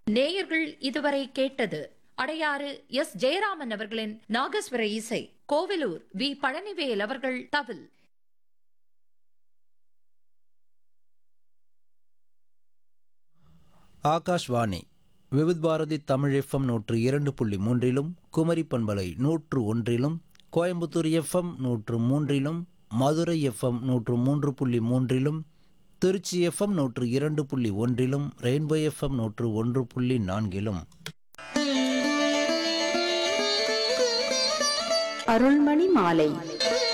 நேயர்கள் இதுவரை கேட்டது அடையாறு எஸ் ஜெயராமன் அவர்களின் நாகஸ்வர இசை கோவிலூர் வி பழனிவேல் அவர்கள் தவில் ஆகாஷ்வாணி விவித் பாரதி தமிழ் எஃப்எம் நூற்று இரண்டு புள்ளி மூன்றிலும் குமரி பண்பலை நூற்று ஒன்றிலும் கோயம்புத்தூர் எஃப்எம் நூற்று மூன்றிலும் மதுரை எஃப்எம் நூற்று மூன்று புள்ளி மூன்றிலும் திருச்சி எஃப்எம் நூற்று இரண்டு புள்ளி ஒன்றிலும் ரெயின்போ எஃப்எம் நூற்று ஒன்று புள்ளி நான்கிலும் அருள்மணி மாலை